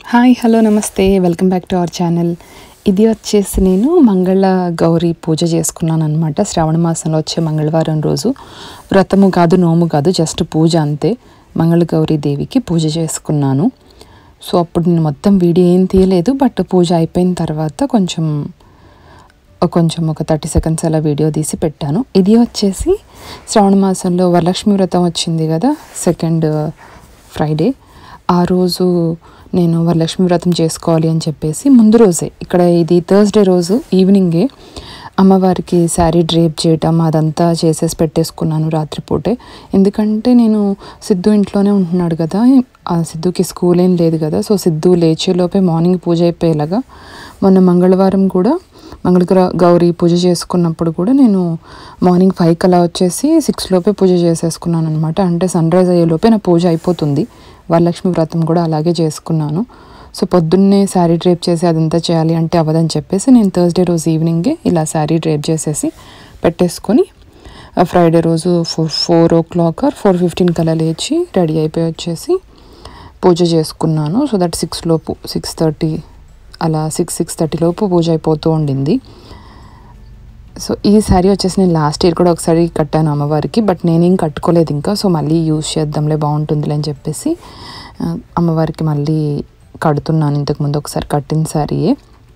hi hello నమస్తే welcome back to our channel ఇది వచ్చేసి నేను మంగళ గౌరీ పూజ చేసుకున్నాను అనమాట శ్రావణ మాసంలో వచ్చే మంగళవారం రోజు వ్రతము కాదు నోము కాదు జస్ట్ పూజ అంతే మంగళ గౌరీ దేవికి పూజ చేసుకున్నాను సో అప్పుడు నేను మొత్తం వీడియో ఏం తీయలేదు బట్ పూజ అయిపోయిన తర్వాత కొంచెం కొంచెం ఒక థర్టీ సెకండ్స్ అలా వీడియో తీసి పెట్టాను ఇది వచ్చేసి శ్రావణ మాసంలో వరలక్ష్మి వ్రతం వచ్చింది కదా సెకండ్ ఫ్రైడే ఆ రోజు నేను వరలక్ష్మి వ్రతం చేసుకోవాలి అని చెప్పేసి ముందు రోజే ఇక్కడ ఇది థర్స్డే రోజు ఈవినింగే అమ్మవారికి శారీ డ్రేప్ చేయటం అదంతా చేసేసి పెట్టేసుకున్నాను రాత్రిపూటే ఎందుకంటే నేను సిద్ధు ఇంట్లోనే ఉంటున్నాడు కదా ఆ సిద్ధుకి స్కూల్ ఏం లేదు కదా సో సిద్ధు లేచేలోపే మార్నింగ్ పూజ అయిపోయేలాగా మొన్న మంగళవారం కూడా మంగళ గౌరీ పూజ చేసుకున్నప్పుడు కూడా నేను మార్నింగ్ ఫైవ్కి అలా వచ్చేసి సిక్స్ లోపే పూజ చేసేసుకున్నాను అనమాట అంటే సన్ రైజ్ అయ్యేలోపే నా పూజ అయిపోతుంది వరలక్ష్మి వ్రతం కూడా అలాగే చేసుకున్నాను సో పొద్దున్నే శారీ డ్రేప్ చేసి అదంతా చేయాలి అంటే అవ్వదని చెప్పేసి నేను థర్స్డే రోజు ఈవినింగే ఇలా శారీ డ్రేప్ చేసేసి పెట్టేసుకొని ఫ్రైడే రోజు four four o'clock or four fifteen కల్లా లేచి రెడీ అయిపోయి వచ్చేసి పూజ చేసుకున్నాను సో దట్ సిక్స్ లోపు సిక్స్ థర్టీ అలా సిక్స్ సిక్స్ థర్టీ లోపు పూజ అయిపోతూ ఉండింది సో ఈ శారీ వచ్చేసి నేను లాస్ట్ ఇయర్ కూడా ఒకసారి కట్టాను అమ్మవారికి బట్ నేనేం కట్టుకోలేదు ఇంకా సో మళ్ళీ యూజ్ చేద్దాంలే బాగుంటుందిలే అని చెప్పేసి ఆ, అమ్మవారికి మళ్ళీ కడుతున్నాను ఇంతకుముందు ఒకసారి కట్టిన శారీయే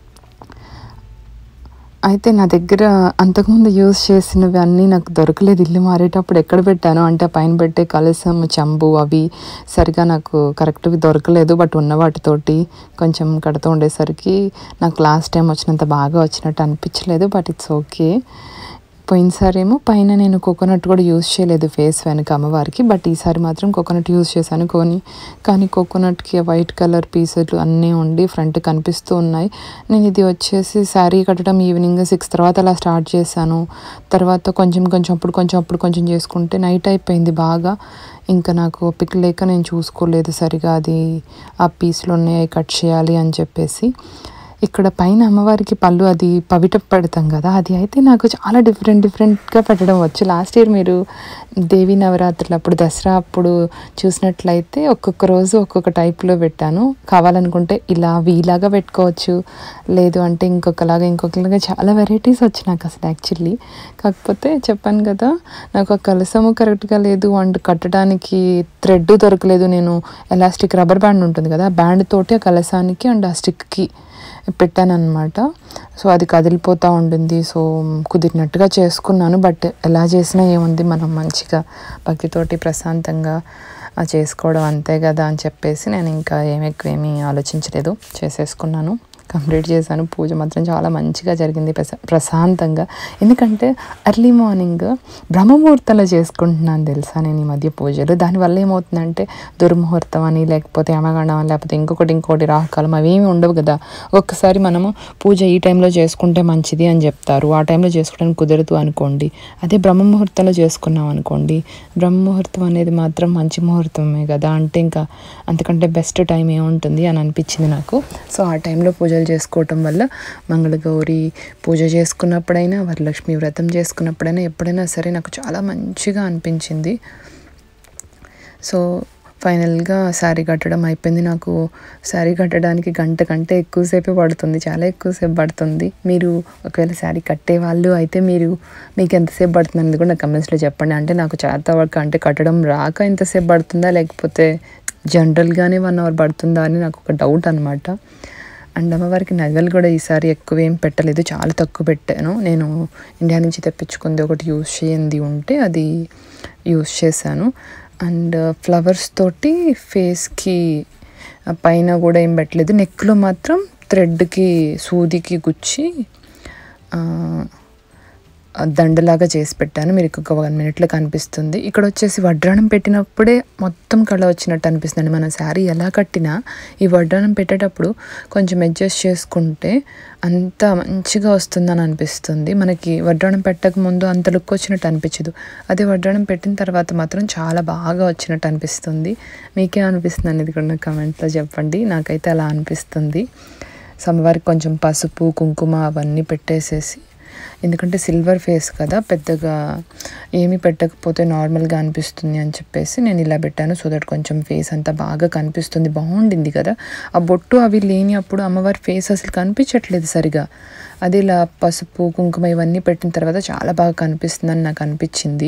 అయితే నా దగ్గర అంతకుముందు యూజ్ చేసినవి అన్నీ నాకు దొరకలేదు ఇల్లు మారేటప్పుడు ఎక్కడ పెట్టాను అంటే పైన పెట్టే కలసం చంబు అవి సరిగా నాకు కరెక్ట్గా దొరకలేదు బట్ ఉన్న వాటితోటి కొంచెం కడుతూ ఉండేసరికి నాకు లాస్ట్ టైం వచ్చినంత బాగా వచ్చినట్టు అనిపించలేదు బట్ ఇట్స్ ఓకే పోయినసారి ఏమో పైన నేను కోకోనట్ కూడా యూజ్ చేయలేదు ఫేస్ వెనక అమ్మవారికి బట్ ఈసారి మాత్రం కోకోనట్ యూజ్ చేశాను కొని కానీ కోకోనట్కి వైట్ కలర్ పీసులు అన్నీ ఉండి ఫ్రంట్ కనిపిస్తూ ఉన్నాయి నేను ఇది వచ్చేసి శారీ కట్టడం ఈవినింగ్ సిక్స్ తర్వాత అలా స్టార్ట్ చేశాను తర్వాత కొంచెం కొంచెం అప్పుడు కొంచెం అప్పుడు కొంచెం చేసుకుంటే నైట్ అయిపోయింది బాగా ఇంకా నాకు ఓపిక లేక నేను చూసుకోలేదు సరిగా అది ఆ పీసులు ఉన్నాయి కట్ చేయాలి అని చెప్పేసి ఇక్కడ పైన అమ్మవారికి పళ్ళు అది పవిట పెడతాం కదా అది అయితే నాకు చాలా డిఫరెంట్ డిఫరెంట్గా పెట్టడం వచ్చు లాస్ట్ ఇయర్ మీరు దేవి నవరాత్రులు అప్పుడు దసరా అప్పుడు చూసినట్లయితే ఒక్కొక్క రోజు ఒక్కొక్క టైప్లో పెట్టాను కావాలనుకుంటే ఇలా వీలాగా పెట్టుకోవచ్చు లేదు అంటే ఇంకొకలాగా ఇంకొకలాగా చాలా వెరైటీస్ వచ్చాయి నాకు అసలు యాక్చువల్లీ కాకపోతే చెప్పాను కదా నాకు ఆ కలసము కరెక్ట్గా లేదు అండ్ కట్టడానికి థ్రెడ్ దొరకలేదు నేను ఎలాస్టిక్ రబ్బర్ బ్యాండ్ ఉంటుంది కదా ఆ బ్యాండ్ తోటి ఆ కలసానికి అండ్ ఆ స్టిక్కి పెట్టానన్నమాట సో అది కదిలిపోతూ ఉండింది సో కుదిరినట్టుగా చేసుకున్నాను బట్ ఎలా చేసినా ఏముంది మనం మంచిగా భక్తితోటి ప్రశాంతంగా ఆ చేసుకోవడం అంతే కదా అని చెప్పేసి నేను ఇంకా ఏమి ఎక్కువ ఏమీ ఆలోచించలేదు చేసేసుకున్నాను కంప్లీట్ చేశాను పూజ మాత్రం చాలా మంచిగా జరిగింది ప్రశా ప్రశాంతంగా ఎందుకంటే ఎర్లీ మార్నింగ్ బ్రహ్మముహూర్తంలో చేసుకుంటున్నాను తెలుసా నేను ఈ మధ్య పూజలు దానివల్ల ఏమవుతుందంటే దుర్ముహూర్తం అని లేకపోతే యమగండం అని లేకపోతే ఇంకొకటి ఇంకోటి రాహకాలం అవి ఏమి ఉండవు కదా ఒక్కసారి మనము పూజ ఈ టైంలో చేసుకుంటే మంచిది అని చెప్తారు ఆ టైంలో చేసుకోవడానికి కుదరదు అనుకోండి అదే బ్రహ్మముహూర్తంలో చేసుకున్నాం అనుకోండి బ్రహ్మముహూర్తం అనేది మాత్రం మంచి ముహూర్తమే కదా అంటే ఇంకా అంతకంటే బెస్ట్ టైం ఏముంటుంది అని అనిపించింది నాకు సో ఆ టైంలో పూజలు చేసుకోవటం వల్ల మంగళగౌరి పూజ చేసుకున్నప్పుడైనా వరలక్ష్మి వ్రతం చేసుకున్నప్పుడైనా ఎప్పుడైనా సరే నాకు చాలా మంచిగా అనిపించింది సో ఫైనల్గా శారీ కట్టడం అయిపోయింది నాకు శారీ కట్టడానికి గంట కంటే ఎక్కువసేపే పడుతుంది చాలా ఎక్కువసేపు పడుతుంది మీరు ఒకవేళ శారీ కట్టే వాళ్ళు అయితే మీరు మీకు ఎంతసేపు పడుతుంది అనేది కూడా నాకు కమెంట్స్లో చెప్పండి అంటే నాకు చేత వర్క్ అంటే కట్టడం రాక ఎంతసేపు పడుతుందా లేకపోతే జనరల్గానే వన్ అవర్ పడుతుందా అని నాకు ఒక డౌట్ అనమాట అండ్ అమ్మవారికి నగలు కూడా ఈసారి ఎక్కువ ఏం పెట్టలేదు చాలా తక్కువ పెట్టాను నేను ఇండియా నుంచి తెప్పించుకుంది ఒకటి యూజ్ చేయండి ఉంటే అది యూజ్ చేశాను అండ్ ఫ్లవర్స్ తోటి ఫేస్కి పైన కూడా ఏం పెట్టలేదు నెక్లో మాత్రం థ్రెడ్కి సూదికి గుచ్చి ఆ, ఆ దండలాగా చేసి పెట్టాను మీరు ఇంకొక వన్ మినిట్లో కనిపిస్తుంది ఇక్కడ వచ్చేసి వడ్రాణం పెట్టినప్పుడే మొత్తం కళ వచ్చినట్టు అనిపిస్తుంది మన శారీ ఎలా కట్టినా ఈ వడ్రాణం పెట్టేటప్పుడు కొంచెం అడ్జస్ట్ చేసుకుంటే అంత మంచిగా వస్తుందని అనిపిస్తుంది మనకి వడ్రాణం పెట్టక ముందు అంత లుక్ వచ్చినట్టు అనిపించదు అదే వడ్రాణం పెట్టిన తర్వాత మాత్రం చాలా బాగా వచ్చినట్టు అనిపిస్తుంది మీకే అనిపిస్తుంది అనేది కూడా నాకు కమెంట్లో చెప్పండి నాకైతే అలా అనిపిస్తుంది సో అమ్మవారికి కొంచెం పసుపు కుంకుమ అవన్నీ పెట్టేసేసి ఎందుకంటే సిల్వర్ ఫేస్ కదా పెద్దగా ఏమీ పెట్టకపోతే నార్మల్గా అనిపిస్తుంది అని చెప్పేసి నేను ఇలా పెట్టాను సో దట్ కొంచెం ఫేస్ అంతా బాగా కనిపిస్తుంది బాగుండింది కదా ఆ బొట్టు అవి లేని అప్పుడు అమ్మవారి ఫేస్ అసలు కనిపించట్లేదు సరిగా అది ఇలా పసుపు కుంకుమ ఇవన్నీ పెట్టిన తర్వాత చాలా బాగా కనిపిస్తుందని నాకు అనిపించింది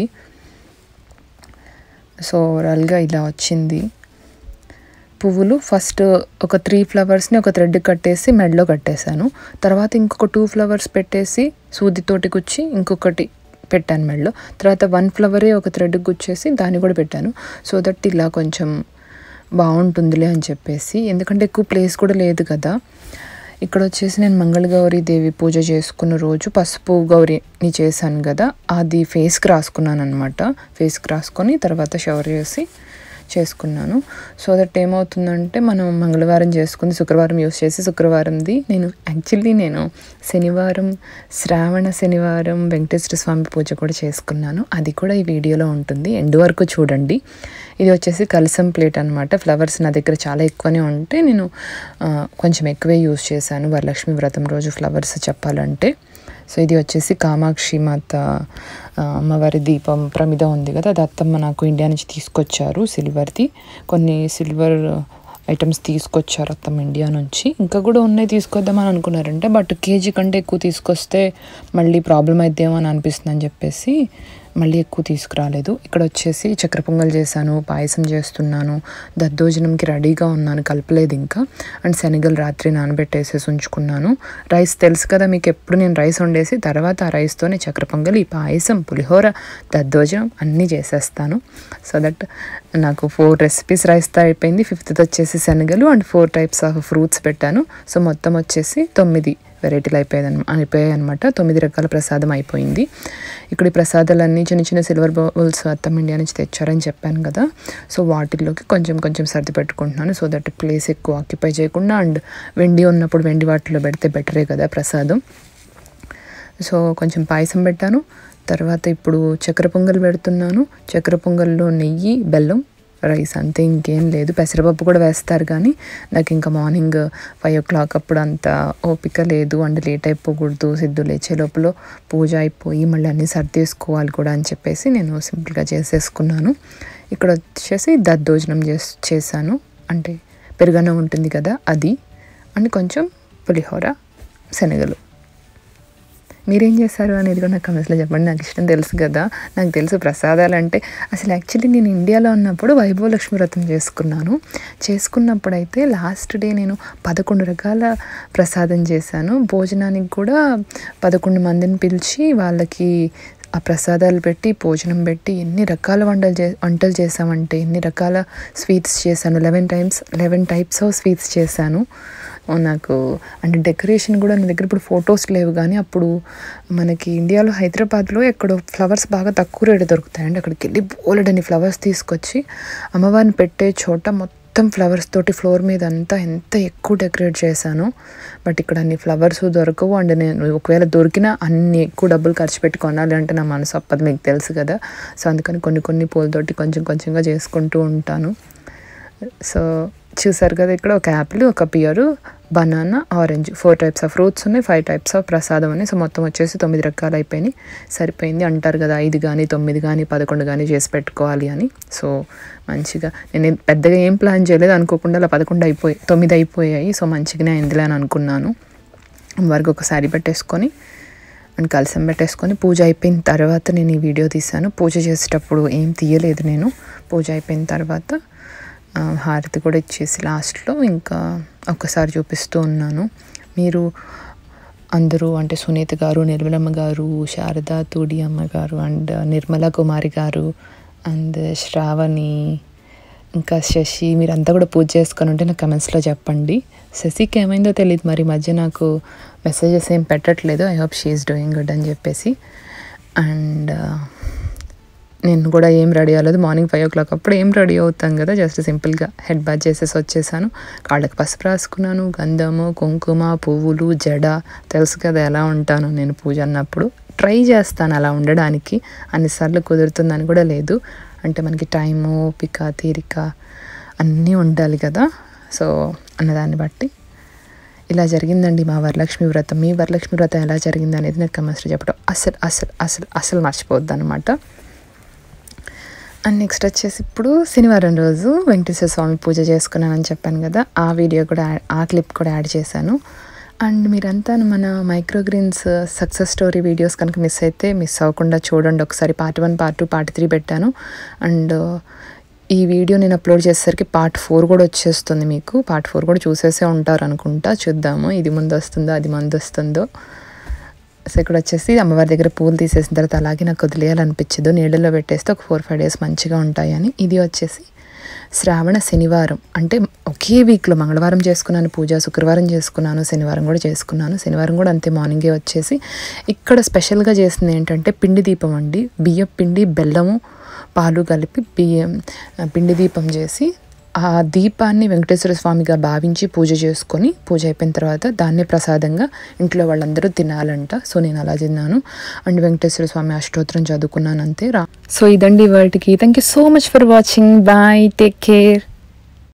సో ఓవరాల్గా ఇలా వచ్చింది పువ్వులు ఫస్ట్ ఒక త్రీ ఫ్లవర్స్ని ఒక థ్రెడ్ కట్టేసి మెడలో కట్టేశాను తర్వాత ఇంకొక టూ ఫ్లవర్స్ పెట్టేసి సూదితోటి గుచ్చి ఇంకొకటి పెట్టాను మెడలో తర్వాత వన్ ఫ్లవరే ఒక థ్రెడ్ గుచ్చేసి దాన్ని కూడా పెట్టాను సో దట్ ఇలా కొంచెం బాగుంటుందిలే అని చెప్పేసి ఎందుకంటే ఎక్కువ ప్లేస్ కూడా లేదు కదా ఇక్కడ వచ్చేసి నేను మంగళగౌరి దేవి పూజ చేసుకున్న రోజు పసుపు గౌరిని చేశాను కదా అది ఫేస్కి రాసుకున్నాను అనమాట ఫేస్కి రాసుకొని తర్వాత షవర్ చేసి చేసుకున్నాను సో దట్ ఏమవుతుందంటే మనం మంగళవారం చేసుకుంది శుక్రవారం యూస్ చేసి శుక్రవారంది నేను యాక్చువల్లీ నేను శనివారం శ్రావణ శనివారం వెంకటేశ్వర స్వామి పూజ కూడా చేసుకున్నాను అది కూడా ఈ వీడియోలో ఉంటుంది ఎండ్ వరకు చూడండి ఇది వచ్చేసి కలసం ప్లేట్ అనమాట ఫ్లవర్స్ నా దగ్గర చాలా ఎక్కువనే ఉంటే నేను ఆ, కొంచెం ఎక్కువే యూస్ చేశాను వరలక్ష్మి వ్రతం రోజు ఫ్లవర్స్ చెప్పాలంటే సో ఇది వచ్చేసి కామాక్షి మాత ఆ, అమ్మవారి దీపం ప్రమిద ఉంది కదా అది అత్తమ్మ నాకు ఇండియా నుంచి తీసుకొచ్చారు సిల్వర్ది కొన్ని సిల్వర్ ఐటమ్స్ తీసుకొచ్చారు అత్తమ్మ ఇండియా నుంచి ఇంకా కూడా ఉన్నాయి తీసుకొద్దామని అనుకున్నారంటే బట్ కేజీ కంటే ఎక్కువ తీసుకొస్తే మళ్ళీ ప్రాబ్లం అయిద్దేమో అని అనిపిస్తుంది అని చెప్పేసి మళ్ళీ ఎక్కువ తీసుకురాలేదు ఇక్కడ వచ్చేసి చక్కెర పొంగల్ చేశాను పాయసం చేస్తున్నాను దద్దోజనంకి రెడీగా ఉన్నాను కలపలేదు ఇంకా అండ్ శనగలు రాత్రి నానబెట్టేసేసి ఉంచుకున్నాను రైస్ తెలుసు కదా మీకు ఎప్పుడు నేను రైస్ వండేసి తర్వాత ఆ రైస్తోనే చక్కెర పొంగల్ ఈ పాయసం పులిహోర దద్దోజనం అన్నీ చేసేస్తాను సో దట్ నాకు ఫోర్ రెసిపీస్ రైస్తో అయిపోయింది ఫిఫ్త్ వచ్చేసి శనగలు and four types of fruits పెట్టాను సో మొత్తం వచ్చేసి తొమ్మిది వెరైటీలు అయిపోయాయి అయిపోయాయి అనమాట తొమ్మిది రకాల ప్రసాదం అయిపోయింది ఇక్కడ ఈ ప్రసాదాలన్నీ చిన్న చిన్న సిల్వర్ బౌల్స్ అత్తం ఇండియా నుంచి తెచ్చారని చెప్పాను కదా సో వాటిల్లోకి కొంచెం కొంచెం సర్ది పెట్టుకుంటున్నాను సో దట్ ప్లేస్ ఎక్కువ ఆక్యుపై చేయకుండా అండ్ వెండి ఉన్నప్పుడు వెండి వాటిలో పెడితే బెటరే కదా ప్రసాదం సో కొంచెం పాయసం పెట్టాను తర్వాత ఇప్పుడు చక్కెర పొంగల్ పెడుతున్నాను చక్కెర పొంగల్లో నెయ్యి బెల్లం రైస్ అంతే ఇంకేం లేదు పెసరపప్పు కూడా వేస్తారు కానీ నాకు ఇంకా మార్నింగ్ ఫైవ్ ఓ క్లాక్ అప్పుడు అంత ఓపిక లేదు అండ్ లేట్ అయిపోకూడదు సిద్ధు లేచే లోపల పూజ అయిపోయి మళ్ళీ అన్నీ సర్దేసుకోవాలి కూడా అని చెప్పేసి నేను సింపుల్గా చేసేసుకున్నాను ఇక్కడ వచ్చేసి దద్దోజనం చేస్ చేశాను అంటే పెరుగన్నం ఉంటుంది కదా అది అండ్ కొంచెం పులిహోర శనగలు మీరేం చేశారు అనేది కూడా నాకు కమెంట్స్లో చెప్పండి నాకు ఇష్టం తెలుసు కదా నాకు తెలుసు ప్రసాదాలు అంటే అసలు యాక్చువల్లీ నేను ఇండియాలో ఉన్నప్పుడు వైభవ లక్ష్మి వ్రతం చేసుకున్నాను చేసుకున్నప్పుడు అయితే లాస్ట్ డే నేను పదకొండు రకాల ప్రసాదం చేశాను భోజనానికి కూడా పదకొండు మందిని పిలిచి వాళ్ళకి ఆ ప్రసాదాలు పెట్టి భోజనం పెట్టి ఎన్ని రకాల వంటలు చే వంటలు చేసామంటే ఎన్ని రకాల స్వీట్స్ చేశాను eleven times eleven types of sweets చేశాను నాకు అంటే డెకరేషన్ కూడా నా దగ్గర ఇప్పుడు ఫొటోస్ లేవు కానీ అప్పుడు మనకి ఇండియాలో హైదరాబాద్లో ఎక్కడో ఫ్లవర్స్ బాగా తక్కువ రేటు దొరుకుతాయండి అక్కడికి వెళ్ళి బోలెడని ఫ్లవర్స్ తీసుకొచ్చి అమ్మవారిని పెట్టే చోట మొత్తం ఫ్లవర్స్ తోటి ఫ్లోర్ మీద అంతా ఎంత ఎక్కువ డెకరేట్ చేశాను బట్ ఇక్కడ అన్ని ఫ్లవర్స్ దొరకవు అండ్ నేను ఒకవేళ దొరికినా అన్ని ఎక్కువ డబ్బులు ఖర్చు పెట్టి కొనాలి అంటే నా మనసు అప్పది మీకు తెలుసు కదా సో అందుకని కొన్ని కొన్ని పూలతోటి కొంచెం కొంచెంగా చేసుకుంటూ ఉంటాను సో చూసారు కదా ఇక్కడ ఒక యాపిల్ ఒక pear banana orange four types of fruits ఉన్నాయి ఫైవ్ టైప్స్ ఆఫ్ ప్రసాదం ఉన్నాయి సో మొత్తం వచ్చేసి తొమ్మిది రకాలు అయిపోయినాయి సరిపోయింది అంటారు కదా ఐదు కానీ తొమ్మిది కానీ పదకొండు కానీ చేసి పెట్టుకోవాలి అని సో మంచిగా నేను ఏం- పెద్దగా ఏం ప్లాన్ చేయలేదు అనుకోకుండా అలా పదకొండు అయిపోయి తొమ్మిది అయిపోయాయి సో మంచిగానే అయిందిలే అని అనుకున్నాను వరకు ఒక శారీ పెట్టేసుకొని అండ్ కలసం పెట్టేసుకొని పూజ అయిపోయిన తర్వాత నేను ఈ వీడియో తీశాను పూజ చేసేటప్పుడు ఏం తీయలేదు నేను పూజ అయిపోయిన తర్వాత ఆ, హారతి కూడా ఇచ్చేసి లాస్ట్లో ఇంకా ఒక్కసారి చూపిస్తూ ఉన్నాను మీరు అందరూ అంటే సునీత గారు నిర్మలమ్మ గారు శారద తూడి అమ్మ గారు అండ్ నిర్మల కుమారి గారు అండ్ శ్రావణి ఇంకా శశి మీరంతా కూడా పూజ చేసుకొని ఉంటే నాకు కమెంట్స్లో చెప్పండి శశికి ఏమైందో తెలియదు మరి ఈ మధ్య నాకు మెసేజెస్ ఏం పెట్టట్లేదు I hope she's doing good అని చెప్పేసి అండ్ నేను కూడా ఏం రెడీ అవ్వలేదు మార్నింగ్ ఫైవ్ ఓ క్లాక్ అప్పుడు ఏం రెడీ అవుతాం కదా జస్ట్ సింపుల్గా హెడ్ బాత్ చేసేసి వచ్చేసాను కాళ్ళకి పసుపు రాసుకున్నాను గంధము కుంకుమ పువ్వులు జడ తెలుసు కదా ఎలా ఉంటాను నేను పూజ అన్నప్పుడు ట్రై చేస్తాను అలా ఉండడానికి అన్నిసార్లు కుదురుతుందని కూడా లేదు అంటే మనకి టైము ఓపిక తీరిక అన్నీ ఉండాలి కదా సో అన్నదాన్ని బట్టి ఇలా జరిగిందండి మా వరలక్ష్మి వ్రతం మీ వరలక్ష్మి వ్రతం ఎలా జరిగింది అనేది నాకు కమెంట్స్లో చెప్పడం అసలు అసలు అసలు అసలు మర్చిపోవద్దు అనమాట అండ్ నెక్స్ట్ వచ్చేసి ఇప్పుడు శనివారం రోజు వెంకటేశ్వర స్వామి పూజ చేసుకున్నానని చెప్పాను కదా ఆ వీడియో కూడా యా- ఆ క్లిప్ కూడా యాడ్ చేశాను అండ్ మీరంతా మన మైక్రోగ్రీన్స్ సక్సెస్ స్టోరీ వీడియోస్ కనుక మిస్ అయితే మిస్ అవ్వకుండా చూడండి ఒకసారి part one part two part three పెట్టాను అండ్ ఈ వీడియో నేను అప్లోడ్ చేసేసరికి పార్ట్ ఫోర్ కూడా వచ్చేస్తుంది మీకు పార్ట్ ఫోర్ కూడా చూసేసే ఉంటారు అనుకుంటా చూద్దాము ఇది ముందు వస్తుందో అది ముందు వస్తుందో సో ఇక్కడ వచ్చేసి అమ్మవారి దగ్గర పూలు తీసేసిన తర్వాత అలాగే నాకు వదిలేయాలనిపించదు నీళ్ళలో పెట్టేస్తే ఒక ఫోర్ ఫైవ్ డేస్ మంచిగా ఉంటాయని ఇది వచ్చేసి శ్రావణ శనివారం అంటే ఒకే వీక్లో మంగళవారం చేసుకున్నాను పూజ శుక్రవారం చేసుకున్నాను శనివారం కూడా చేసుకున్నాను శనివారం కూడా అంతే మార్నింగే వచ్చేసి ఇక్కడ స్పెషల్గా చేసింది ఏంటంటే పిండి దీపం అండి బియ్యం పిండి బెల్లము పాలు కలిపి బియ్యం పిండి దీపం చేసి ఆ దీపాన్ని వెంకటేశ్వర స్వామిగా భావించి పూజ చేసుకొని పూజ అయిపోయిన తర్వాత దాన్నే ప్రసాదంగా ఇంట్లో వాళ్ళందరూ తినాలంట సో నేను అలా తిన్నాను అండ్ వెంకటేశ్వర స్వామి అష్టోత్తరం చదువుకున్నాను అంతే రా సో ఇదండి వాటికి thank you so much for watching bye take care